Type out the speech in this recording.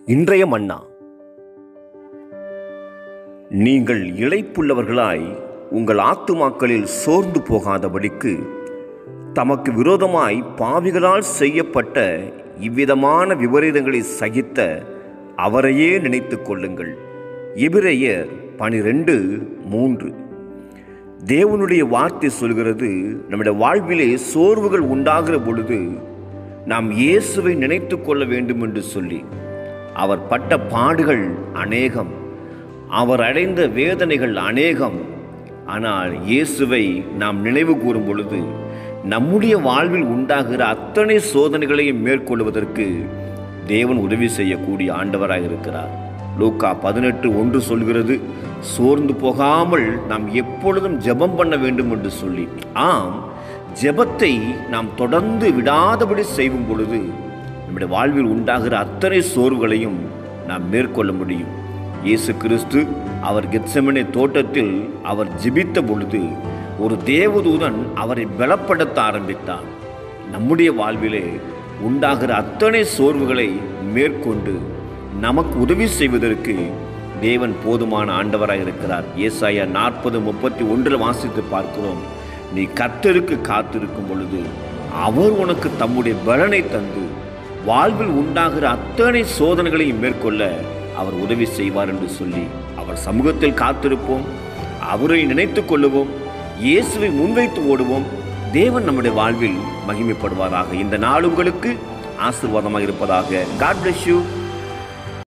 இன்றைய மன்னா நீங்கள் இளைப்புள்ளவர்களாய் உங்கள் ஆத்துமாக்களில் சோர்ந்து போகாதபடிக்கு தமக்கு விரோதமாய் பாவிகளால் செய்யப்பட்ட இவ்விதமான விபரீதங்களை சகித்த அவரையே நினைத்துக் கொள்ளுங்கள் எபிரேயர் பனிரெண்டு மூன்று தேவனுடைய வார்த்தை சொல்கிறது நம்முடைய வாழ்விலே சோர்வுகள் உண்டாகிற பொழுது நாம் இயேசுவை நினைத்து கொள்ள வேண்டும் என்று சொல்லி அவர் பட்ட பாடுகள் அநேகம் அவர் அடைந்த வேதனைகள் அநேகம் ஆனால் இயேசுவை நாம் நினைவு கூறும் பொழுது நம்முடைய வாழ்வில் உண்டாகிற அத்தனை சோதனைகளையும் மேற்கொள்வதற்கு தேவன் உதவி செய்யக்கூடிய ஆண்டவராக இருக்கிறார் லூக்கா பதினெட்டு ஒன்று சொல்கிறது சோர்ந்து போகாமல் நாம் எப்பொழுதும் ஜெபம் பண்ண வேண்டும் என்று சொல்லி ஆம் ஜெபத்தை நாம் தொடர்ந்து விடாதபடி செய்யும் பொழுது நம்முடைய வாழ்வில் உண்டாகிற அத்தனை சோர்வுகளையும் நாம் மேற்கொள்ள முடியும் இயேசு கிறிஸ்து அவர் கெத்செமனே தோட்டத்தில் அவர் ஜெபித்த பொழுது ஒரு தேவதூதன் அவரை பலப்படுத்த ஆரம்பித்தார் நம்முடைய வாழ்விலே உண்டாகிற அத்தனை சோர்வுகளை மேற்கொண்டு நமக்கு உதவி செய்வதற்கு தேவன் போதுமான ஆண்டவராக இருக்கிறார் ஏசாயா நாற்பது முப்பத்தி ஒன்றில் வாசித்து பார்க்கிறோம் நீ கர்த்தருக்கு காத்திருக்கும் பொழுது அவர் உனக்கு தம்முடைய பலனை தந்து வாழ்வில் உண்டாகிற அத்தனை சோதனைகளையும் மேற்கொள்ள அவர் உதவி செய்வார் என்று சொல்லி அவர் சமூகத்தில் காத்திருப்போம் அவரை நினைத்துக் கொள்ளுவோம் இயேசுவை முன்வைத்து ஓடுவோம் தேவன் நம்முடைய வாழ்வில் மகிமைப்படுவாராக இந்த நாள் உங்களுக்கு ஆசீர்வாதமாக இருப்பதாக காட் bless யூ